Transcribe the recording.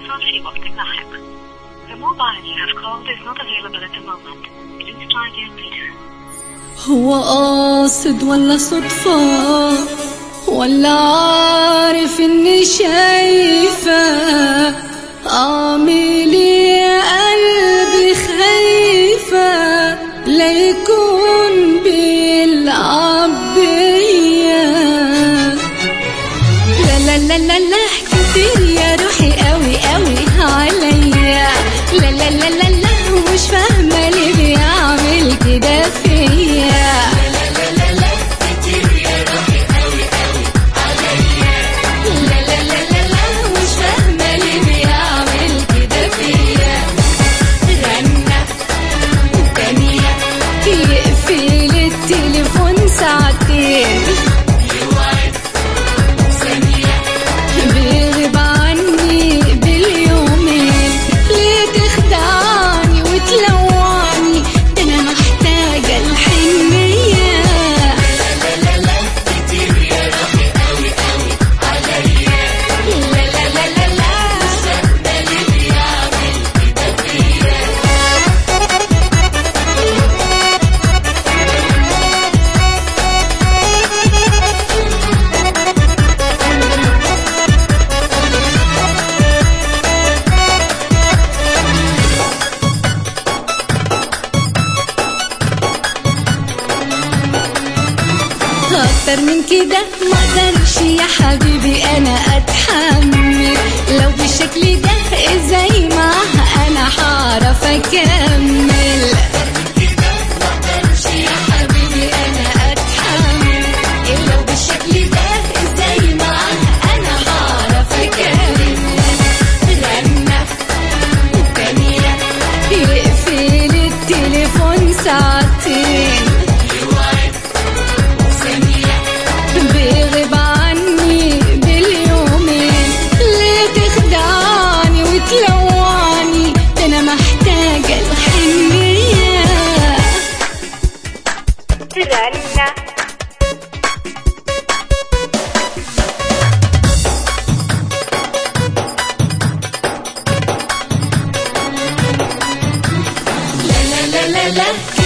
الاتصال في وقت لاحق. The mobile you have called is not available at the moment. Please try again later. هو قاصد ولا صدفة ولا عارف اني شايفة اعمل ايه يا قلبي خايفة لا يكون بيلعب بيا لا لا لا لا لا كتير يا روحي قوي قوي عليا لا لا لا لا لا مش فاهمة ليه بيعمل كده فيا لا لا لا لا لا مش فاهمة ليه بيعمل كده فيا غنى تانية يقفل التليفون ساعتين بيغيب عني باليومين ليه تخدعني وتلوعني ده انا محتاجة الحنية لا لا لا لا لا اكتر من كده ما اقدرش يا حبيبي انا اتحمل لو بالشكل ده ازاي معاها انا هعرف اكمل يا حبيبي انا اتحمل لو بالشكل ده ازاي معاها انا هعرف اكمل غنى تانية يقفل التليفون ساعتين بيغيب عني باليومين ليه تخدعني وتلوعني ده انا محتاجة الحنية رنة لا لا لا لا لا